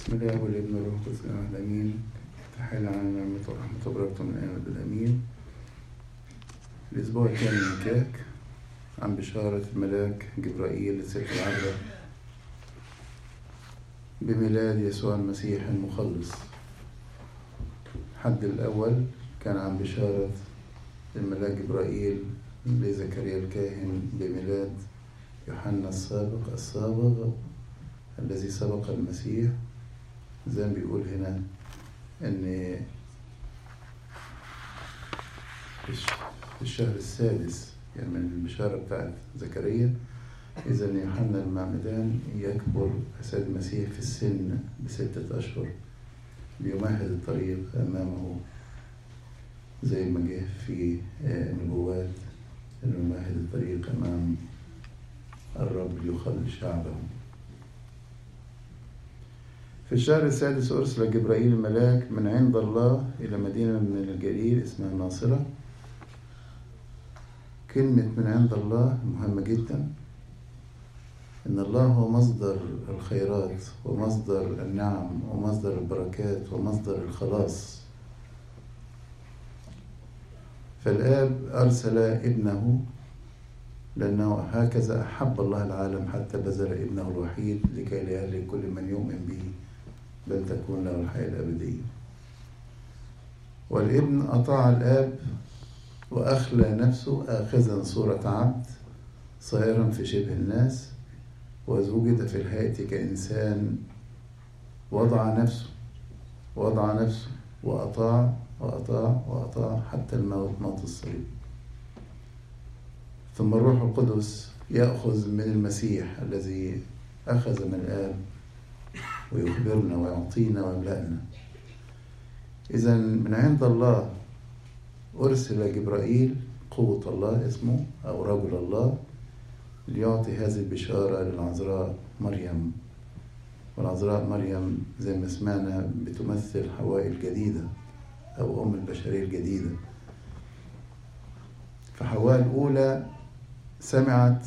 بسم الله والابن والروح القدس الاحد امين تحل على نعمة ورحمة وبركاته من الآن والأبد امين الأسبوع الثاني من كاك عن بشارة الملاك جبرائيل للست العذراء بميلاد يسوع المسيح المخلص الحد الأول كان عن بشارة الملاك جبرائيل لزكريا الكاهن بميلاد يوحنا السابق السابق الذي سبق المسيح زي ما بيقول هنا ان في الشهر السادس يعني من البشارة بتاعت زكريا إذا يوحنا المعمدان يكبر السيد المسيح في السن بستة أشهر بيمهد الطريق أمامه زي ما جه في نبوات إنه يمهد الطريق أمام الرب ليخلي شعبه في الشهر السادس أرسل جبرائيل الملاك من عند الله إلى مدينة من الجليل اسمها ناصرة كلمة من عند الله مهمة جدا إن الله هو مصدر الخيرات ومصدر النعم ومصدر البركات ومصدر الخلاص فالآب أرسل ابنه لأنه هكذا أحب الله العالم حتى بذل ابنه الوحيد لكي لا يهلك كل من يؤمن به بل تكون له الحياة الأبدية والابن أطاع الآب وأخلى نفسه آخذا صورة عبد صائرا في شبه الناس ووجد في الهيئة كإنسان وضع نفسه وضع نفسه وأطاع وأطاع وأطاع حتى الموت موت الصليب ثم الروح القدس يأخذ من المسيح الذي أخذ من الآب ويخبرنا ويعطينا ويملأنا إذا من عند الله أرسل جبرائيل قوة الله اسمه أو رجل الله ليعطي هذه البشارة للعذراء مريم والعذراء مريم زي ما سمعنا بتمثل حواء الجديدة أو أم البشرية الجديدة فحواء الأولى سمعت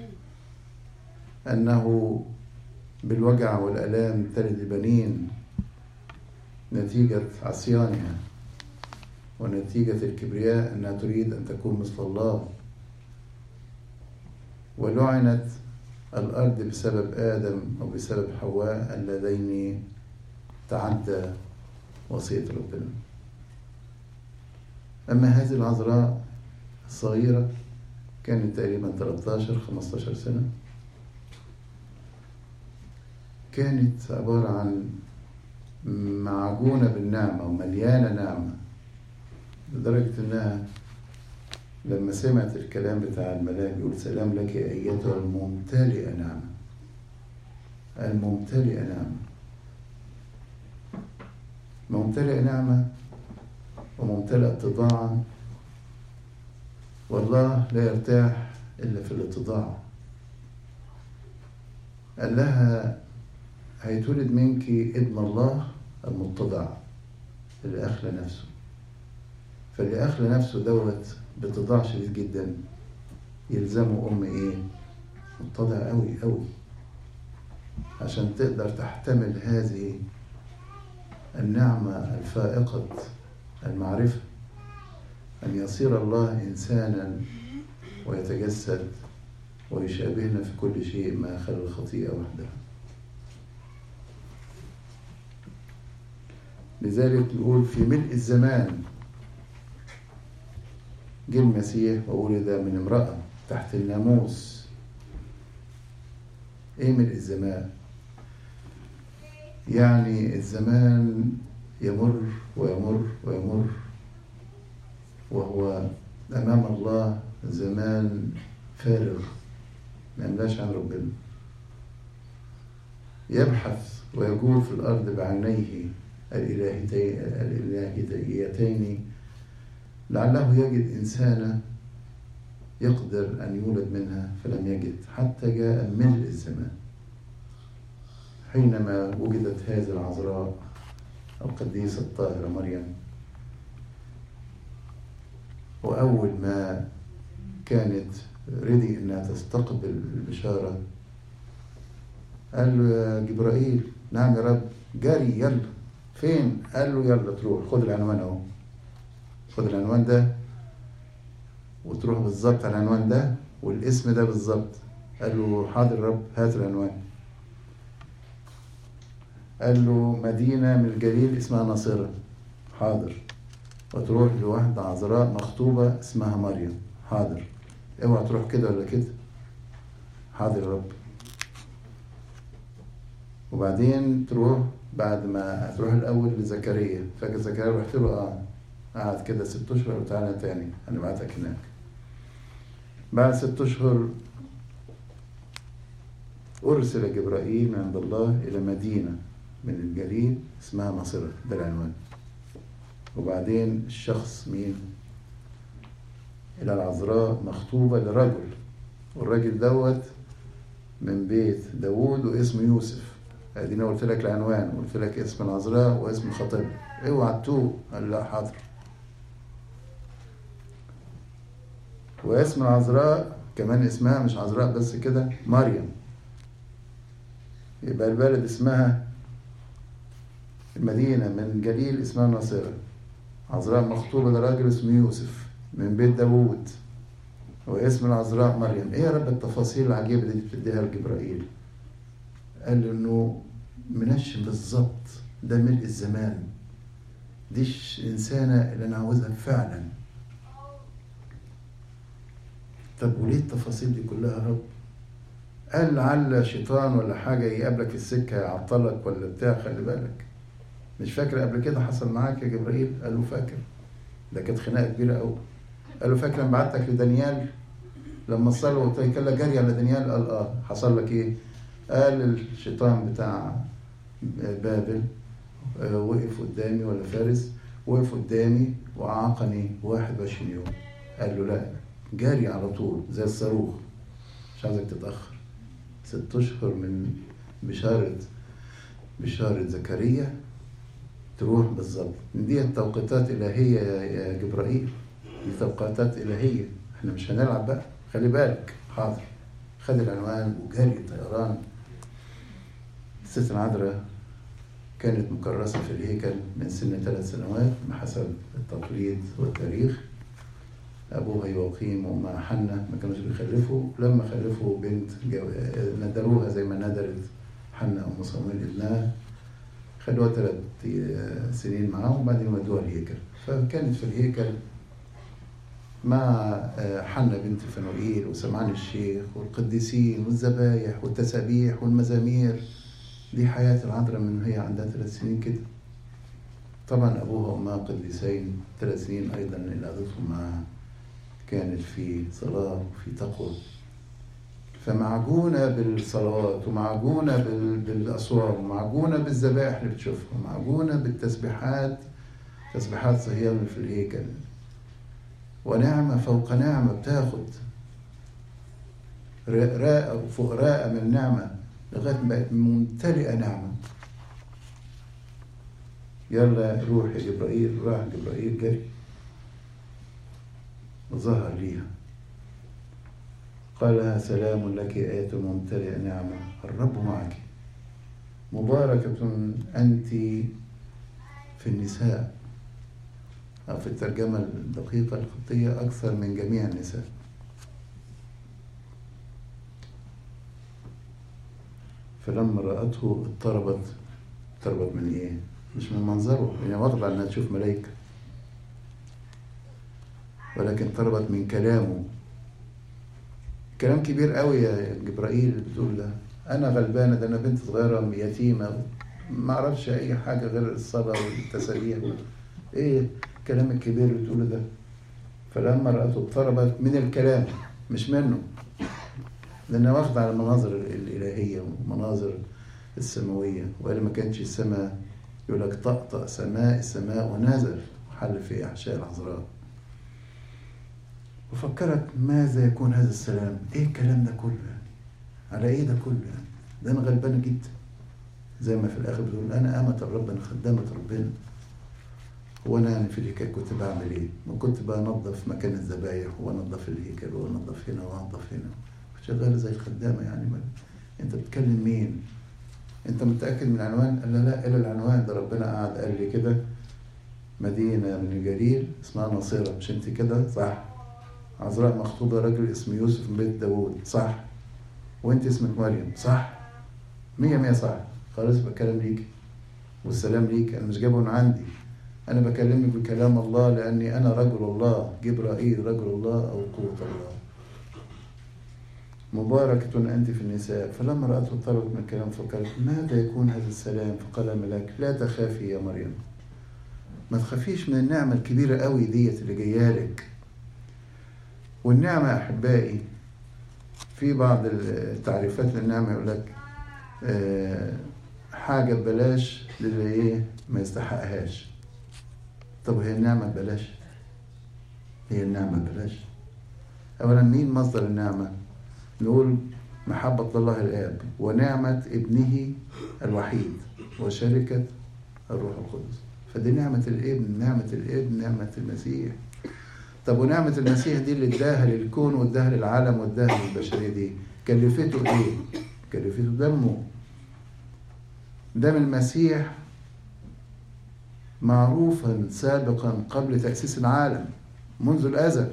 أنه بالوجع والآلام تلد البنين نتيجة عصيانها ونتيجة الكبرياء أنها تريد أن تكون مثل الله ولعنت الأرض بسبب آدم أو بسبب حواء اللذين تعدى وصية ربنا أما هذه العذراء الصغيرة كانت تقريبا 13 15 سنة كانت عبارة عن معجونة بالنعمة ومليانة نعمة لدرجة إنها لما سمعت الكلام بتاع الملاك يقول سلام لك أيتها الممتلئة نعمة الممتلئة نعمة ممتلئة نعمة وممتلئة اتضاعا والله لا يرتاح إلا في الاتضاع قال لها هيتولد منك ابن الله المتضع اللي أخلى نفسه فاللي أخلى نفسه دوت باتضاع شديد جدا يلزمه أم إيه؟ متضع أوي أوي عشان تقدر تحتمل هذه النعمة الفائقة المعرفة أن يصير الله إنسانا ويتجسد ويشابهنا في كل شيء ما خلى الخطيئة وحدها لذلك نقول في ملء الزمان جه المسيح وولد من امرأة تحت الناموس ايه ملء الزمان يعني الزمان يمر ويمر ويمر وهو أمام الله زمان فارغ ما يملاش عن ربنا يبحث ويجول في الأرض بعينيه الإلهيتين لعله يجد إنسانا يقدر أن يولد منها فلم يجد حتى جاء ملء الزمان حينما وجدت هذه العذراء القديسة الطاهرة مريم وأول ما كانت ردي إنها تستقبل البشارة قال له يا جبرائيل نعم يا رب جري يلا فين قال له يلا تروح خد العنوان اهو خد العنوان ده وتروح بالظبط على العنوان ده والاسم ده بالظبط قال له حاضر رب هات العنوان قال له مدينة من الجليل اسمها ناصرة حاضر وتروح لواحدة عذراء مخطوبة اسمها مريم حاضر اوعى تروح كده ولا كده حاضر يا رب وبعدين تروح بعد ما تروح الأول لزكريا فاكر زكريا رحت له اه قعد كده ست أشهر وتعالى تاني هنبعتك هناك بعد ست أشهر أرسل جبرائيل من عند الله إلى مدينة من الجليل اسمها ناصرة ده العنوان وبعدين الشخص مين إلى العذراء مخطوبة لرجل والراجل دوت من بيت داوود واسمه يوسف ادينا قلت لك العنوان وقلت لك اسم العذراء واسم خطيبها اوعى تتوه قال لا حاضر واسم العذراء كمان اسمها مش عذراء بس كده مريم يبقى البلد اسمها المدينة من جليل اسمها ناصرة عذراء مخطوبة لراجل اسمه يوسف من بيت داوود واسم العذراء مريم ايه يا رب التفاصيل العجيبة دي بتديها لجبرائيل قال له انه منشن بالظبط ده ملء الزمان ديش الإنسانة اللي أنا عاوزها فعلا طب وليه التفاصيل دي كلها يا رب؟ قال لعل شيطان ولا حاجة يقابلك في السكة يعطلك ولا بتاع خلي بالك مش فاكر قبل كده حصل معاك يا جبرائيل؟ قال له فاكر ده كانت خناقة كبيرة قوي قال له فاكر لما بعتك لدانيال لما صلى وقلت لك يلا جري على دانيال قال اه حصل لك ايه؟ قال الشيطان بتاع بابل آه، وقف قدامي ولا فارس وقف قدامي وأعاقني 21 يوم قال له لا جاري على طول زي الصاروخ مش عايزك تتأخر ست أشهر من بشارة بشارة زكريا تروح بالظبط دي التوقيتات إلهية يا يا جبرائيل دي توقيتات إلهية احنا مش هنلعب بقى خلي بالك حاضر خد العنوان وجري طيران الست العذراء كانت مكرسة في الهيكل من سن ثلاث سنوات بحسب التقليد والتاريخ أبوها يوقيم وأمها حنة ما كانوش بيخلفوا لما خلفوا بنت جو... ندروها زي ما ندرت حنة أم صمويل ابنها خلوها ثلاث سنين معاهم وبعدين ودوها الهيكل فكانت في الهيكل مع حنة بنت فنوئيل وسمعان الشيخ والقديسين والذبايح والتسابيح والمزامير دي حياة العذراء من هي عندها ثلاث سنين كده طبعا أبوها وأمها قديسين ثلاث سنين أيضا اللي قضتهم معاها كانت في صلاة وفي تقوى فمعجونة بالصلوات ومعجونة بال- بالأصوات ومعجونة بالذبائح اللي بتشوفها ومعجونة بالتسبيحات تسبيحات صهيون في الهيكل ونعمة فوق نعمة بتاخد راء فوق راء من نعمة لغاية ما بقت ممتلئة نعمة يلا روح يا جبرائيل راح جبرائيل جري وظهر ليها قال لها سلام لك آية ممتلئة نعمة الرب معك مباركة أنت في النساء أو في الترجمة الدقيقة الخطية أكثر من جميع النساء فلما رأته اضطربت اضطربت من إيه؟ مش من منظره هي واضحة إنها تشوف ملايكة ولكن اضطربت من كلامه كلام كبير قوي يا جبرائيل بتقول ده أنا غلبانة ده أنا بنت صغيرة يتيمة ما أعرفش أي حاجة غير الصلاة والتسابيح إيه الكلام الكبير اللي بتقوله ده فلما رأته اضطربت من الكلام مش منه لأنها واخدة على المناظر الإلهية والمناظر السماوية وإلا ما كانش السماء يقول لك طأطأ سماء السماء ونزل وحل في أحشاء العذراء وفكرت ماذا يكون هذا السلام؟ إيه الكلام ده كله يعني؟ على إيه ده كله يعني؟ ده أنا غلبانة جدا زي ما في الآخر بتقول أنا أمة الرب أنا خدامة ربنا هو أنا يعني في الهيكل كنت بعمل إيه؟ ما كنت بنظف مكان الذبايح وأنظف الهيكل وأنظف هنا وأنظف هنا شغالة زي الخدامة يعني ما أنت بتكلم مين؟ انت متاكد من العنوان قال لا لا الى العنوان ده ربنا قعد قال لي كده مدينه من الجليل اسمها ناصره مش انت كده صح عذراء مخطوبه راجل اسمه يوسف من بيت داوود صح وانت اسمك مريم صح مية مية صح خلاص بكلم ليك والسلام ليك انا مش جايبه من عندي انا بكلمك بكلام الله لاني انا رجل الله جبرائيل رجل الله او قوه الله مباركة أنت في النساء فلما رأته اضطربت من الكلام فقالت ماذا يكون هذا السلام فقال الملاك لا تخافي يا مريم ما تخافيش من النعمة الكبيرة قوي ديت اللي جاية لك والنعمة أحبائي في بعض التعريفات للنعمة يقول لك آه، حاجة ببلاش للي إيه ما يستحقهاش طب هي النعمة ببلاش هي النعمة ببلاش أولا مين مصدر النعمة نقول محبة الله الآب ونعمة ابنه الوحيد وشركة الروح القدس فدي نعمة الابن نعمة الابن نعمة المسيح طب ونعمة المسيح دي اللي اداها للكون واداها للعالم واداها للبشرية دي كلفته ايه؟ كلفته دمه دم المسيح معروفا سابقا قبل تأسيس العالم منذ الأزل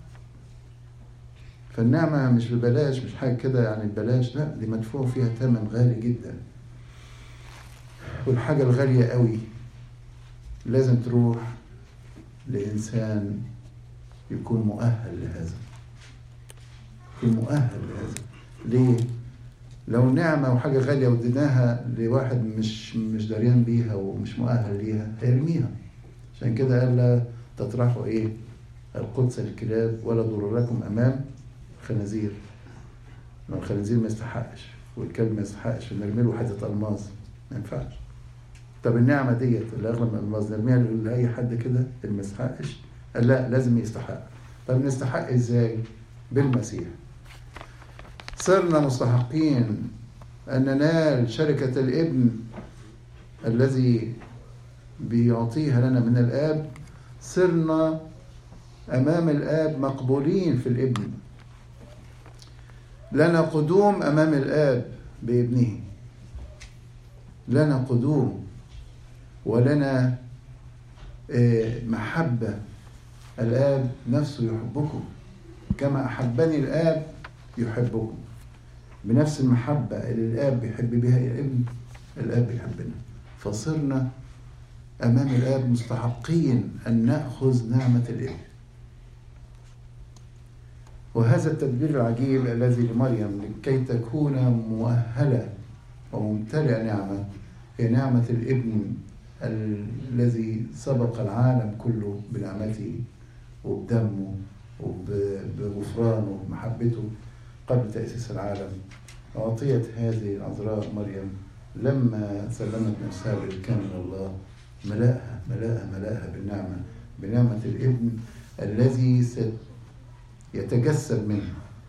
فالنعمة مش ببلاش مش حاجة كده يعني ببلاش لا دي مدفوع فيها ثمن غالي جدا والحاجة الغالية قوي لازم تروح لإنسان يكون مؤهل لهذا يكون مؤهل لهذا ليه؟ لو نعمة وحاجة غالية وديناها لواحد مش مش دريان بيها ومش مؤهل ليها هيرميها عشان كده قال لا تطرحوا ايه؟ القدس الكلاب ولا ضرركم امام خنازير لو الخنازير ما يستحقش والكلب ما يستحقش نرمي له حته الماظ ما ينفعش طب النعمه ديت اللي اغلى من الماظ نرميها لاي حد كده اللي ما يستحقش قال لا لازم يستحق طب نستحق ازاي بالمسيح صرنا مستحقين ان ننال شركه الابن الذي بيعطيها لنا من الاب صرنا امام الاب مقبولين في الابن لنا قدوم امام الاب بابنه لنا قدوم ولنا محبه الاب نفسه يحبكم كما احبني الاب يحبكم بنفس المحبه اللي الاب بيحب بها الابن الاب بيحبنا فصرنا امام الاب مستحقين ان ناخذ نعمه الابن وهذا التدبير العجيب الذي لمريم لكي تكون مؤهلة وممتلئة نعمة هي نعمة الابن الذي سبق العالم كله بنعمته وبدمه وبغفرانه وبمحبته قبل تأسيس العالم أعطيت هذه العذراء مريم لما سلمت نفسها بالكامل الله ملأها ملأها ملأها بالنعمة بنعمة الابن الذي ست يتجسد منها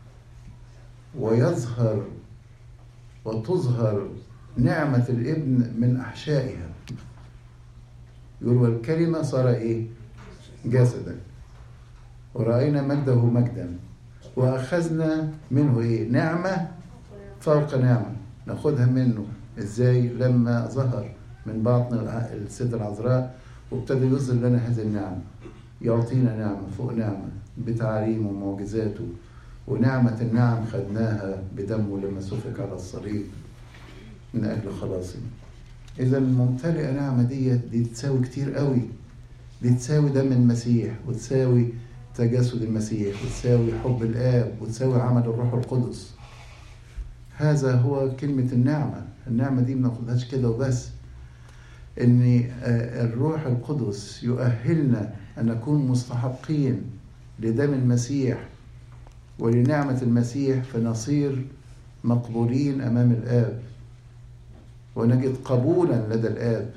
ويظهر وتظهر نعمة الابن من أحشائها يقول والكلمة صار إيه؟ جسدا ورأينا مجده مجدا وأخذنا منه إيه؟ نعمة فوق نعمة ناخدها منه إزاي لما ظهر من باطن الست العذراء وابتدى يظهر لنا هذه النعمة يعطينا نعمة فوق نعمة بتعليمه ومعجزاته ونعمة النعم خدناها بدمه لما سفك على الصليب من أجل خلاصنا إذا ممتلئة نعمة ديت دي تساوي كتير قوي دي تساوي دم المسيح وتساوي تجسد المسيح وتساوي حب الآب وتساوي عمل الروح القدس هذا هو كلمة النعمة النعمة دي ما ناخدهاش كده وبس ان الروح القدس يؤهلنا ان نكون مستحقين لدم المسيح ولنعمة المسيح فنصير مقبولين امام الاب ونجد قبولا لدى الاب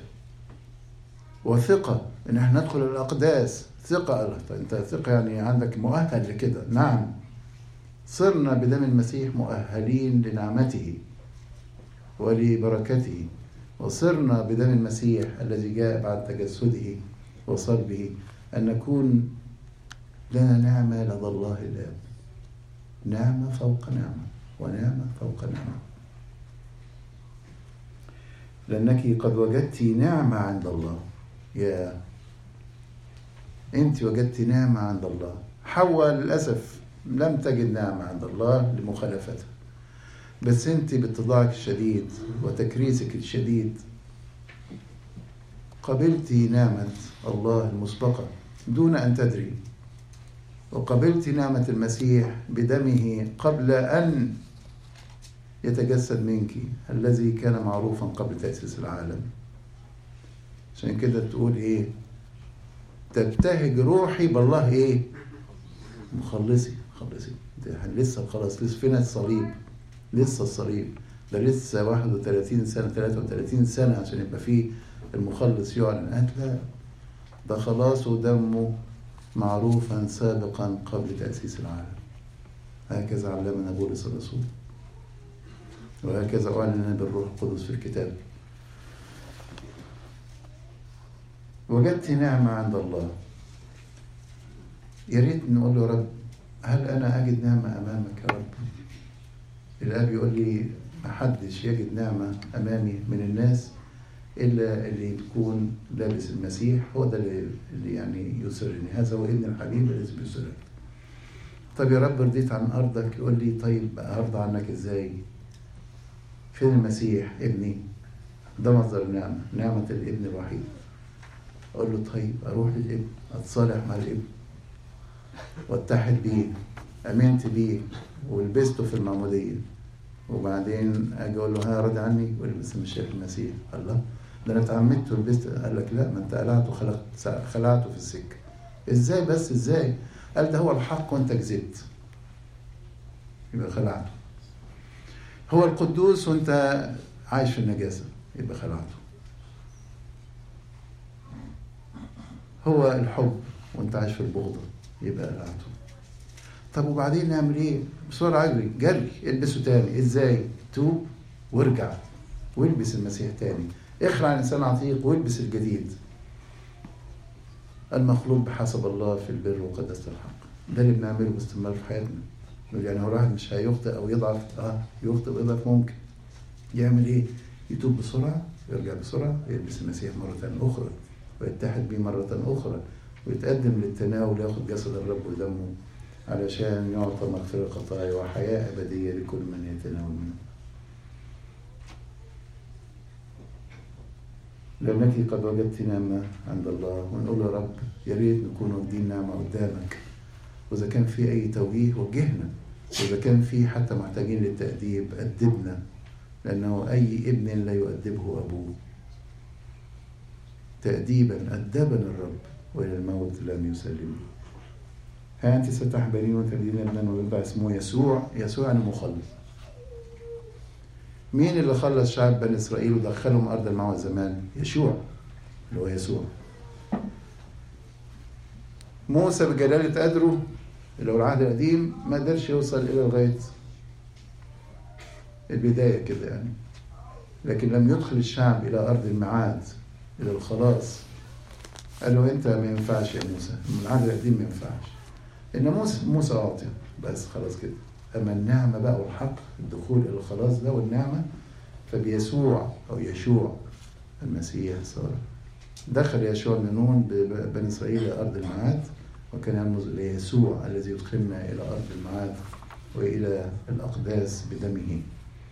وثقة ان احنا ندخل الاقداس ثقة انت ثقة يعني عندك مؤهل لكده نعم صرنا بدم المسيح مؤهلين لنعمته ولبركته وصرنا بدم المسيح الذي جاء بعد تجسده وصلبه أن نكون لنا نعمة لدى الله الآب نعمة فوق نعمة ونعمة فوق نعمة لأنك قد وجدت نعمة عند الله يا أنت وجدت نعمة عند الله حواء للأسف لم تجد نعمة عند الله لمخالفتها بس أنت باتضاعك الشديد وتكريسك الشديد قبلت نعمة الله المسبقة دون أن تدري وقبلت نعمة المسيح بدمه قبل أن يتجسد منك الذي كان معروفا قبل تأسيس العالم عشان كده تقول ايه تبتهج روحي بالله ايه مخلصي مخلصي ده لسه خلاص لسه فينا الصليب لسه الصليب ده لسه 31 سنة 33 سنة عشان يبقى فيه المخلص يعلن قالت لا ده خلاص ودمه معروفا سابقا قبل تأسيس العالم هكذا علمنا بولس الرسول وهكذا أعلن بالروح القدس في الكتاب وجدت نعمة عند الله يا ريت نقول له يا رب هل أنا أجد نعمة أمامك يا رب الآب يقول لي ما حدش يجد نعمة أمامي من الناس إلا اللي بيكون لابس المسيح هو ده اللي يعني يسرني هذا هو ابن الحبيب الذي بيسرني طب يا رب رضيت عن أرضك يقول لي طيب أرضى عنك إزاي فين المسيح ابني ده مصدر النعمة نعمة الابن الوحيد أقول له طيب أروح للابن أتصالح مع الابن واتحد بيه أمنت بيه ولبسته في المعمودية وبعدين أجي أقول له ها راضي عني يقول لي بس مش شايف المسيح الله ده أنا اتعمدت ولبست قال لك لا ما أنت قلعته خلقت خلعته في السكة إزاي بس إزاي؟ قال ده هو الحق وأنت كذبت يبقى خلعته هو القدوس وأنت عايش في النجاسة يبقى خلعته هو الحب وانت عايش في البغضة يبقى قلعته طب وبعدين نعمل ايه بسرعة اجري جري البسه تاني ازاي توب وارجع والبس المسيح تاني اخلع الانسان عتيق والبس الجديد المخلوق بحسب الله في البر وقداسة الحق ده اللي بنعمله باستمرار في حياتنا يعني هو الواحد مش هيخطئ او يضعف اه يخطئ ويضعف ممكن يعمل ايه يتوب بسرعة يرجع بسرعة يلبس المسيح مرة أخرى ويتحد بيه مرة أخرى ويتقدم للتناول ياخد جسد الرب ودمه علشان يعطى مغفرة خطايا وحياة أبدية لكل من يتناول منه لأنك قد وجدت نعمة عند الله ونقول يا رب يا ريت نكون واخدين نعمة قدامك وإذا كان في أي توجيه وجهنا وإذا كان في حتى محتاجين للتأديب أدبنا لأنه أي ابن لا يؤدبه أبوه تأديبا أدبنا الرب وإلى الموت لم يسلمني ها أنت ستحبلين وتلدين ابنا ويرضع اسمه يسوع يسوع يعني مخلص مين اللي خلص شعب بني إسرائيل ودخلهم أرض المعوى زمان يشوع اللي هو يسوع موسى بجلالة قدره اللي هو العهد القديم ما قدرش يوصل إلى لغاية البداية كده يعني لكن لم يدخل الشعب إلى أرض الميعاد إلى الخلاص قال له أنت ما ينفعش يا موسى من العهد القديم ما ينفعش إن موسى موسى أعطي بس خلاص كده أما النعمة بقى والحق الدخول إلى الخلاص ده والنعمة فبيسوع أو يشوع المسيح صار دخل يشوع من نون بني إسرائيل إلى أرض الميعاد وكان يرمز إلى يسوع الذي يدخلنا إلى أرض الميعاد وإلى الأقداس بدمه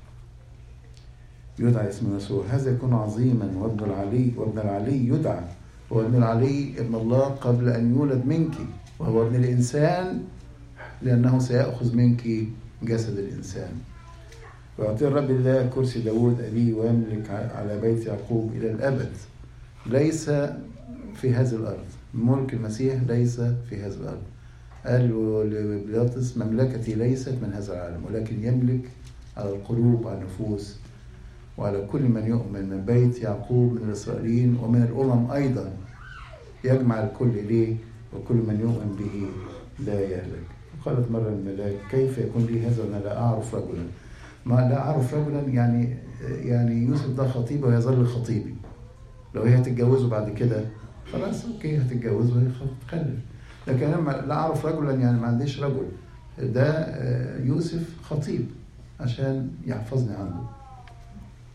يدعى اسم يسوع هذا يكون عظيما وابن العلي وابن العلي يدعى وابن العلي ابن الله قبل أن يولد منك وهو ابن الإنسان لأنه سيأخذ منك جسد الإنسان ويعطي الرب الله كرسي داود أبيه ويملك على بيت يعقوب إلى الأبد ليس في هذه الأرض ملك المسيح ليس في هذه الأرض قال لبيلاطس مملكتي ليست من هذا العالم ولكن يملك على القلوب وعلى النفوس وعلى كل من يؤمن من بيت يعقوب من الإسرائيليين ومن الأمم أيضا يجمع الكل إليه وكل من يؤمن به لا يهلك قالت مرة الملاك كيف يكون لي هذا وأنا لا أعرف رجلا ما لا أعرف رجلا يعني يعني يوسف ده خطيب ويظل خطيبي لو هي هتتجوزه بعد كده خلاص اوكي هتتجوز وهي تخلف لكن انا لا اعرف رجلا يعني ما عنديش رجل ده يوسف خطيب عشان يحفظني عنه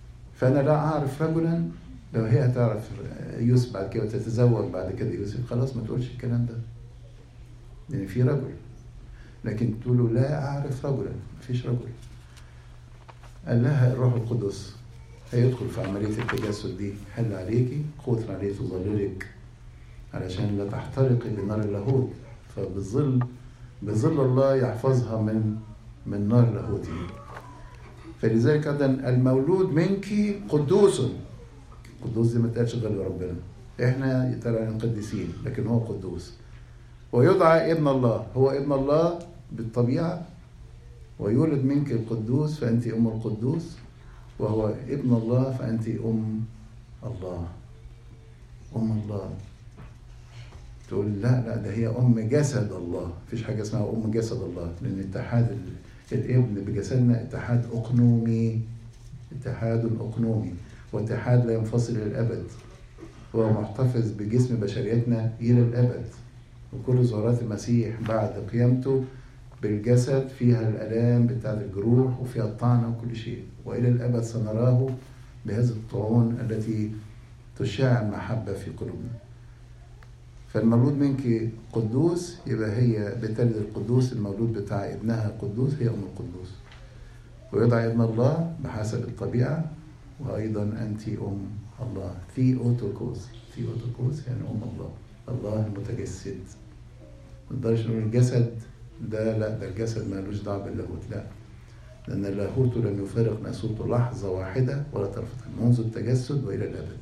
فأنا لا أعرف رجلا لو هي هتعرف يوسف بعد كده وتتزوج بعد كده يوسف خلاص ما تقولش الكلام ده لأن في رجل لكن تقول له لا أعرف رجلا مفيش رجل قال لها الروح القدس هيدخل في عملية التجسد دي حل عليكي قوة عليه تظللك علشان لا تحترقي بنار اللاهوت فبظل بظل الله يحفظها من من نار لاهوته فلذلك ايضا المولود منك قدوس قدوس دي ما تقالش غير لربنا احنا ترى قديسين لكن هو قدوس ويدعى ابن الله هو ابن الله بالطبيعه ويولد منك القدوس فانت ام القدوس وهو ابن الله فانت ام الله ام الله تقول لا لا ده هي ام جسد الله مفيش حاجه اسمها ام جسد الله لان اتحاد الابن بجسدنا اتحاد اقنومي اتحاد اقنومي واتحاد لا ينفصل الى الابد هو محتفظ بجسم بشريتنا الى الابد وكل ظهورات المسيح بعد قيامته بالجسد فيها الالام بتاعت الجروح وفيها الطعنه وكل شيء والى الابد سنراه بهذه الطعون التي تشع المحبه في قلوبنا فالمولود منك قدوس يبقى هي بتلد القدوس المولود بتاع ابنها قدوس هي ام القدوس ويدعى ابن الله بحسب الطبيعه وايضا انت ام الله في اوتوكوس في اوتوكوس يعني ام الله الله المتجسد ما نقدرش نقول الجسد ده لا ده الجسد مالوش دعوه باللاهوت لا لان اللاهوت لم يفارق ناسوته لحظه واحده ولا طرفه منذ التجسد والى الابد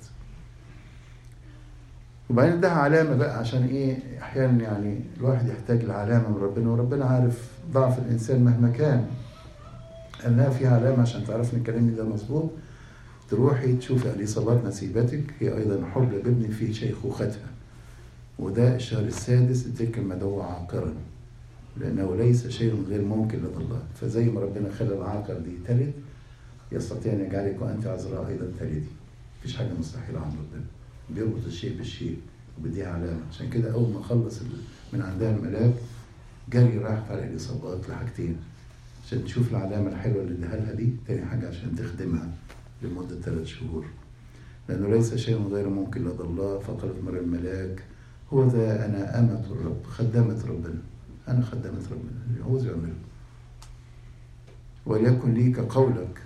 وبعدين ده علامة بقى عشان إيه أحيانا يعني الواحد يحتاج لعلامة من ربنا وربنا عارف ضعف الإنسان مهما كان قال لها في علامة عشان تعرفي إن كلامي ده مظبوط تروحي تشوفي اليصابات نسيبتك هي أيضا حبل بابن في شيخوختها وده الشهر السادس تلك المدعوة عاقرا لأنه ليس شيء غير ممكن لدى الله فزي ما ربنا خلى العاقر دي تلد يستطيع أن يجعلك وأنت عذراء أيضا تلدي مفيش حاجة مستحيلة عند ربنا بيربط الشيء بالشيء وبيديها علامة عشان كده أول ما خلص من عندها الملاك جري راحت على الإصابات لحاجتين عشان تشوف العلامة الحلوة اللي اداها لها دي تاني حاجة عشان تخدمها لمدة ثلاث شهور لأنه ليس شيء غير ممكن لدى الله فقالت مرة الملاك هو ذا أنا أمة الرب خدامة ربنا أنا خدامة ربنا اللي عاوز يعمله وليكن لي كقولك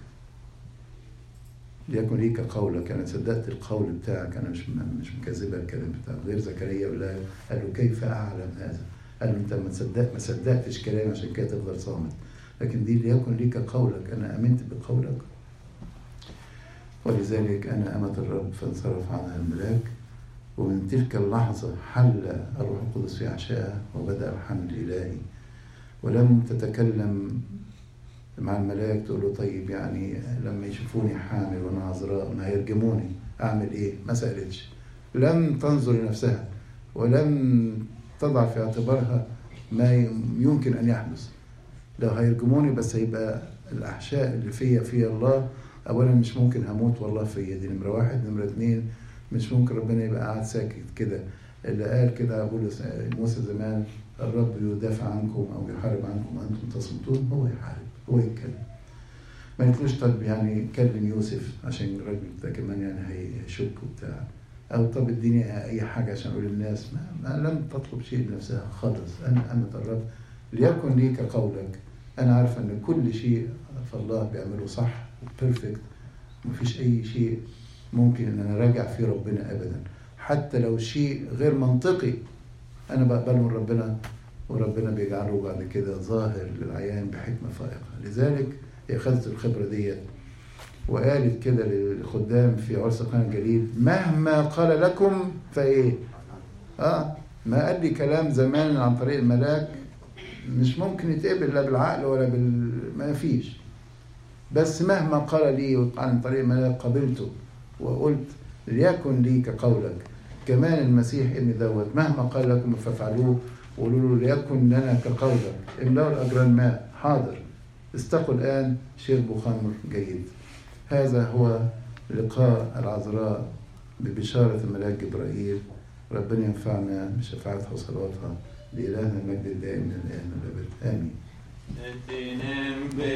ليكن لي كقولك انا صدقت القول بتاعك انا مش مش مكذبه الكلام بتاعك غير زكريا قال له كيف اعلم هذا؟ قال له انت ما صدقت ما صدقتش كلامي عشان كده تفضل صامت لكن دي ليكن لي كقولك انا امنت بقولك ولذلك انا امه الرب فانصرف عنها الملاك ومن تلك اللحظة حل الروح القدس في عشائها وبدأ الحمل الإلهي ولم تتكلم مع الملاك تقول له طيب يعني لما يشوفوني حامل وانا عذراء ما هيرجموني اعمل ايه؟ ما سالتش لم تنظر لنفسها ولم تضع في اعتبارها ما يمكن ان يحدث لو هيرجموني بس هيبقى الاحشاء اللي فيا فيا الله اولا مش ممكن هموت والله فيا دي نمره واحد نمره اتنين مش ممكن ربنا يبقى قاعد ساكت كده اللي قال كده بولس موسى زمان الرب يدافع عنكم او يحارب عنكم وانتم تصمتون هو يحارب هو يتكلم ما يقولوش طب يعني كلم يوسف عشان الراجل ده كمان يعني هيشك وبتاع او طب اديني اي حاجه عشان اقول للناس ما, ما لم تطلب شيء لنفسها خالص انا امه الرب ليكن لي كقولك انا عارفه ان كل شيء فالله بيعمله صح وبيرفكت مفيش اي شيء ممكن ان انا راجع فيه ربنا ابدا حتى لو شيء غير منطقي انا بقبله من ربنا وربنا بيجعله بعد كده ظاهر للعيان بحكمه فائقه لذلك هي خدت الخبره ديت وقالت كده للخدام في عرس قنا الجليل مهما قال لكم فايه اه ما قال لي كلام زمان عن طريق الملاك مش ممكن يتقبل لا بالعقل ولا بال ما فيش بس مهما قال لي عن طريق الملاك قبلته وقلت ليكن لي كقولك كمان المسيح ابن دوت مهما قال لكم فافعلوه وقولوا له ليكن لنا كقولك املأوا الأجران ماء حاضر استقوا الآن شربوا خمر جيد هذا هو لقاء العذراء ببشارة الملاك جبرائيل ربنا ينفعنا بشفاعتها وصلواتها لإلهنا المجد الدائم من الآن والأبد آمين